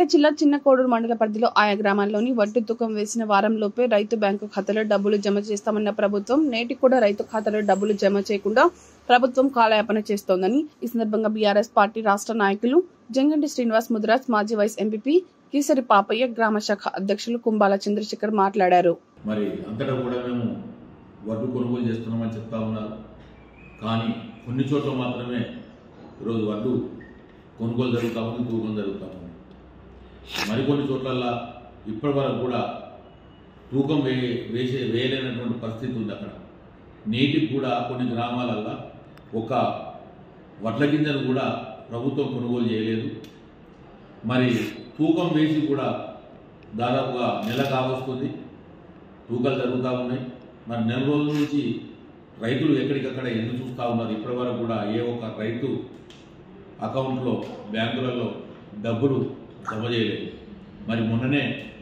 జిల్లా చిన్న కోడూరు మండల పరిధిలో ఆయా గ్రామాల్లోని వడ్డీ తూకం వేసిన వారంలోపే రైతు బ్యాంకు ఖాతాలో డబ్బులు జమ చేస్తామన్న ప్రభుత్వం నేటికి కూడా రైతు ఖాతాలో డబ్బులు జమ చేయకుండా ప్రభుత్వం కాలయాపన చేస్తోందని ఈ సందర్భంగా బీఆర్ఎస్ పార్టీ రాష్ట్ర నాయకులు జంగంటి శ్రీనివాస్ ముదిరాజ్ మాజీ వైస్ ఎంపీపీ కీసరి పాపయ్య గ్రామ శాఖ అధ్యక్షులు కుంబాల చంద్రశేఖర్ మాట్లాడారు మరి అంతటా కూడా మేము వడ్డు కొనుగోలు చేస్తున్నామని చెప్తా ఉన్నారు కానీ కొన్ని చోట్ల మాత్రమే ఈరోజు వడ్డు కొనుగోలు జరుగుతూ ఉంది తూకం జరుగుతూ ఉంది మరికొన్ని చోట్లల్లా ఇప్పటి వరకు కూడా తూకం వే వేసే వేయలేనటువంటి పరిస్థితి ఉంది అక్కడ నేటికి కూడా కొన్ని గ్రామాలల్లో ఒక వడ్ల గింజలు కూడా ప్రభుత్వం కొనుగోలు చేయలేదు మరి తూకం వేసి కూడా దాదాపుగా నెల కావస్తుంది తూకాలు జరుగుతూ ఉన్నాయి మరి నెల రోజుల నుంచి రైతులు ఎక్కడికక్కడ ఎదురు చూస్తూ ఉన్నారు ఇప్పటి వరకు కూడా ఏ ఒక్క రైతు అకౌంట్లో బ్యాంకులలో డబ్బులు జమ చేయలేదు మరి మొన్ననే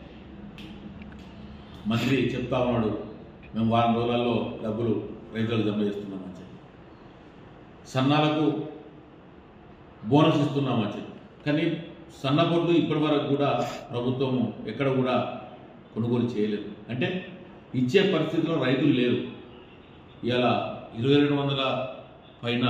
మంత్రి చెప్తా ఉన్నాడు మేము వారం రోజులలో డబ్బులు రైతులకు జమ చేస్తున్నామని చెప్పి సన్నాలకు బోనస్ ఇస్తున్నామని చెప్పి కానీ సన్నపొడ్లు ఇప్పటి వరకు కూడా ప్రభుత్వము ఎక్కడ కూడా కొనుగోలు చేయలేదు అంటే ఇచ్చే పరిస్థితిలో రైతులు లేరు ఇలా ఇరవై రెండు వందల పైన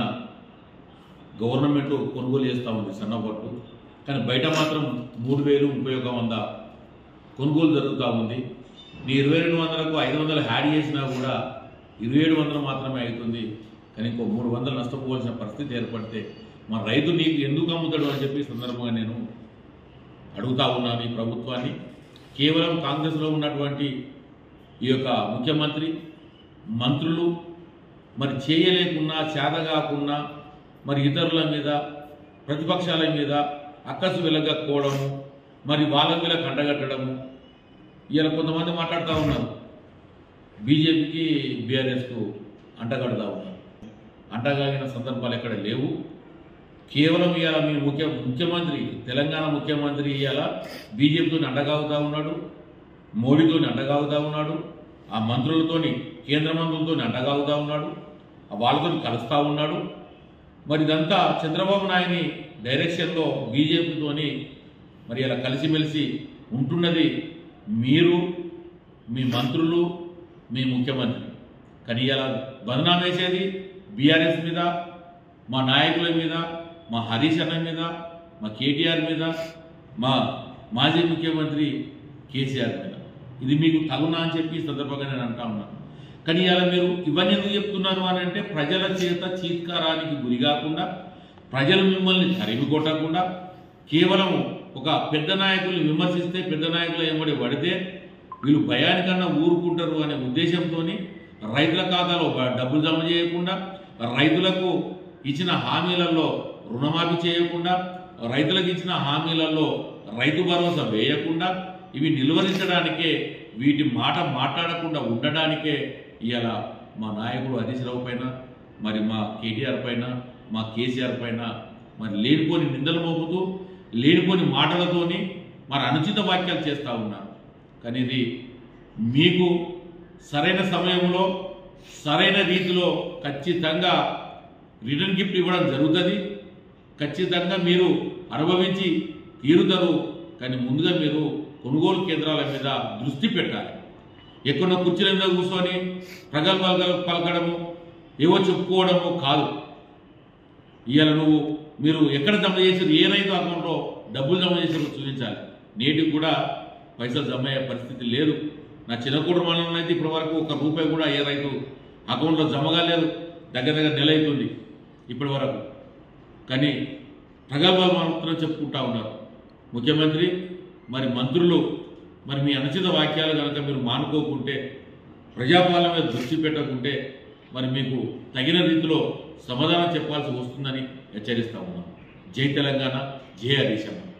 గవర్నమెంట్ కొనుగోలు చేస్తూ ఉంది సన్నపొట్టు కానీ బయట మాత్రం మూడు వేలు ముప్పై ఒక వంద కొనుగోలు జరుగుతూ ఉంది నీ ఇరవై రెండు వందలకు ఐదు వందలు యాడ్ చేసినా కూడా ఇరవై ఏడు వందలు మాత్రమే అవుతుంది కానీ ఇంకో మూడు వందలు నష్టపోవాల్సిన పరిస్థితి ఏర్పడితే మా రైతు నీకు ఎందుకు అమ్ముతాడు అని చెప్పి ఈ సందర్భంగా నేను అడుగుతా ఉన్నాను ఈ ప్రభుత్వాన్ని కేవలం కాంగ్రెస్లో ఉన్నటువంటి ఈ యొక్క ముఖ్యమంత్రి మంత్రులు మరి చేయలేకున్నా చేతగాకున్నా మరి ఇతరుల మీద ప్రతిపక్షాల మీద అక్కసు వెలగకపోవడము మరి వాళ్ళ మీద కండగట్టడము ఇలా కొంతమంది మాట్లాడుతూ ఉన్నారు బీజేపీకి బీఆర్ఎస్కు అంటగడతా ఉన్నారు అంటగాగిన సందర్భాలు ఎక్కడ లేవు కేవలం ఇవాళ మీ ముఖ్య ముఖ్యమంత్రి తెలంగాణ ముఖ్యమంత్రి ఇవాళ బీజేపీతో అండగాగుతా ఉన్నాడు మోడీతోని అండగాగుతా ఉన్నాడు ఆ మంత్రులతోని కేంద్ర మంత్రులతో అండగాగుతా ఉన్నాడు ఆ వాళ్ళతో కలుస్తూ ఉన్నాడు మరి ఇదంతా చంద్రబాబు నాయుని డైరెక్షన్లో బీజేపీతోని మరి ఇలా కలిసిమెలిసి ఉంటున్నది మీరు మీ మంత్రులు మీ ముఖ్యమంత్రి కానీ ఇలా బదనాం వేసేది బీఆర్ఎస్ మీద మా నాయకుల మీద మా హరీష్ అన్న మీద మా కేటీఆర్ మీద మా మాజీ ముఖ్యమంత్రి కేసీఆర్ మీద ఇది మీకు తగునా అని చెప్పి ఈ సందర్భంగా నేను అంటా ఉన్నాను కానీ ఇలా మీరు ఇవన్నీ ఎందుకు చెప్తున్నారు అని అంటే ప్రజల చేత చీత్కారానికి గురి కాకుండా ప్రజలు మిమ్మల్ని తరిమి కొట్టకుండా కేవలం ఒక పెద్ద నాయకుల్ని విమర్శిస్తే పెద్ద నాయకులు ఏమడి పడితే వీళ్ళు భయానికన్నా ఊరుకుంటారు అనే ఉద్దేశంతో రైతుల ఖాతాలో బ- డబ్బులు జమ చేయకుండా రైతులకు ఇచ్చిన హామీలలో రుణమాఫీ చేయకుండా రైతులకు ఇచ్చిన హామీలలో రైతు భరోసా వేయకుండా ఇవి నిలువరించడానికే వీటి మాట మాట్లాడకుండా ఉండడానికే ఇవాళ మా నాయకుడు హరీష్ రావు పైన మరి మా కేటీఆర్ పైన మా కేసీఆర్ పైన మరి లేనిపోని నిందలు మోపుతూ లేనిపోని మాటలతోని మరి అనుచిత వ్యాఖ్యలు చేస్తూ ఉన్నారు కానీ ఇది మీకు సరైన సమయంలో సరైన రీతిలో ఖచ్చితంగా రిటర్న్ గిఫ్ట్ ఇవ్వడం జరుగుతుంది ఖచ్చితంగా మీరు అనుభవించి తీరుతారు కానీ ముందుగా మీరు కొనుగోలు కేంద్రాల మీద దృష్టి పెట్టాలి ఎక్కడో కుర్చీల మీద కూర్చొని ప్రగల్భాలు గల- పలకడము ఏవో చెప్పుకోవడము కాదు ఇవాళ నువ్వు మీరు ఎక్కడ జమ చేసారు ఏ రైతు అకౌంట్లో డబ్బులు జమ చేసారో చూపించాలి నేటికి కూడా పైసలు జమ అయ్యే పరిస్థితి లేదు నా చిన్నకూడు మండలంలో అయితే ఇప్పటి వరకు ఒక రూపాయి కూడా ఏ రైతు అకౌంట్లో జమ కాలేదు దగ్గర దగ్గర నెల అవుతుంది ఇప్పటి వరకు కానీ ప్రగల్భాలు మాత్రం చెప్పుకుంటా ఉన్నారు ముఖ్యమంత్రి మరి మంత్రులు మరి మీ అనుచిత వాక్యాలు కనుక మీరు మానుకోకుంటే ప్రజాపాలన మీద దృష్టి పెట్టకుంటే మరి మీకు తగిన రీతిలో సమాధానం చెప్పాల్సి వస్తుందని హెచ్చరిస్తా ఉన్నాం జై తెలంగాణ జై హరీష్ అన్న